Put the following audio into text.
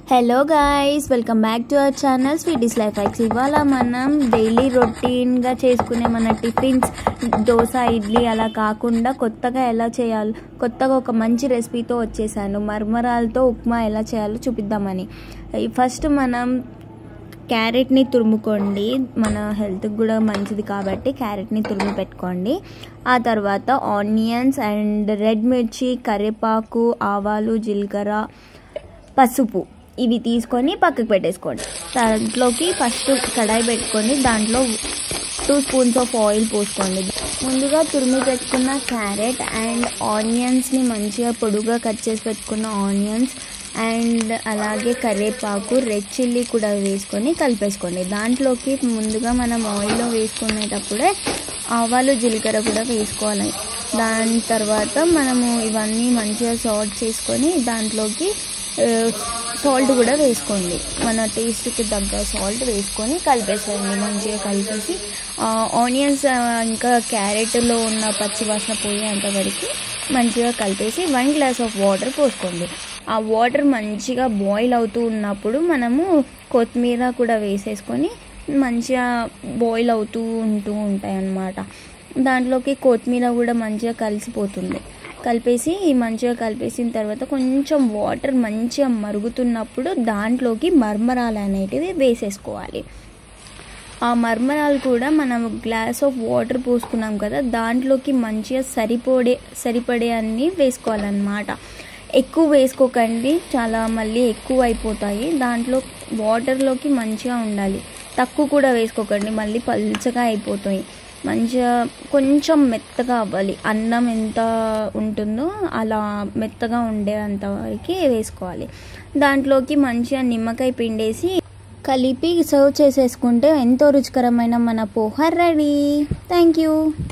hello guys welcome back to our channel sweeties life hacks ఇవాళ మనం daily రొటీన్గా చేసుకునే మన టిఫిన్స్ దోశ ఇడ్లీ అలా కాకుండా కొత్తగా ఎలా చేయాలో కొత్తగా ఒక మంచి రెసిపీతో వచ్చేసాను మర్మరాలతో ఉప్మా ఎలా చేయాలో చూపిద్దామని ఫస్ట్ మనం క్యారెట్ని తురుముకోండి మన హెల్త్కి కూడా మంచిది కాబట్టి క్యారెట్ని తురిమి పెట్టుకోండి ఆ తర్వాత ఆనియన్స్ అండ్ రెడ్ మిర్చి కరివేపాకు ఆవాలు జీలకర్ర పసుపు ఇవి తీసుకొని పక్కకు పెట్టేసుకోండి దాంట్లోకి ఫస్ట్ కడాయి పెట్టుకొని దాంట్లో టూ స్పూన్స్ ఆఫ్ ఆయిల్ పోసుకోండి ముందుగా తురిమి పెట్టుకున్న క్యారెట్ అండ్ ఆనియన్స్ని మంచిగా పొడుగా కట్ చేసి పెట్టుకున్న ఆనియన్స్ అండ్ అలాగే కరివేపాకు రెడ్ చిల్లీ కూడా వేసుకొని కలిపేసుకోండి దాంట్లోకి ముందుగా మనం ఆయిల్లో వేసుకునేటప్పుడే ఆవాలు జీలకర్ర కూడా వేసుకోవాలి దాని తర్వాత మనము ఇవన్నీ మంచిగా సాల్ట్ చేసుకొని దాంట్లోకి సాల్ట్ కూడా వేసుకోండి మన టేస్ట్కి తగ్గ సాల్ట్ వేసుకొని కలిపేసేయండి మంచిగా కలిపేసి ఆనియన్స్ ఇంకా క్యారెట్లో ఉన్న పచ్చి వాసన పోయేంత వరకు మంచిగా కలిపేసి వన్ గ్లాస్ ఆఫ్ వాటర్ పోసుకోండి ఆ వాటర్ మంచిగా బాయిల్ అవుతూ ఉన్నప్పుడు మనము కొత్తిమీర కూడా వేసేసుకొని మంచిగా బాయిల్ అవుతూ ఉంటూ ఉంటాయి అన్నమాట దాంట్లోకి కొత్తిమీర కూడా మంచిగా కలిసిపోతుంది కలిపేసి మంచిగా కలిపేసిన తర్వాత కొంచెం వాటర్ మంచిగా మరుగుతున్నప్పుడు దాంట్లోకి మర్మరాలు అనేటివి వేసేసుకోవాలి ఆ మర్మరాలు కూడా మనం గ్లాస్ ఆఫ్ వాటర్ పోసుకున్నాం కదా దాంట్లోకి మంచిగా సరిపడే సరిపడే అన్ని వేసుకోవాలన్నమాట ఎక్కువ వేసుకోకండి చాలా మళ్ళీ ఎక్కువ అయిపోతాయి దాంట్లో వాటర్లోకి మంచిగా ఉండాలి తక్కువ కూడా వేసుకోకండి మళ్ళీ పల్చగా అయిపోతాయి మంచిగా కొంచెం మెత్తగా అవ్వాలి అన్నం ఎంత ఉంటుందో అలా మెత్తగా ఉండేంత వరకు వేసుకోవాలి దాంట్లోకి మంచిగా నిమ్మకాయ పిండేసి కలిపి సర్వ్ చేసేసుకుంటే ఎంతో రుచికరమైన మన పోహ రెడీ థ్యాంక్ యూ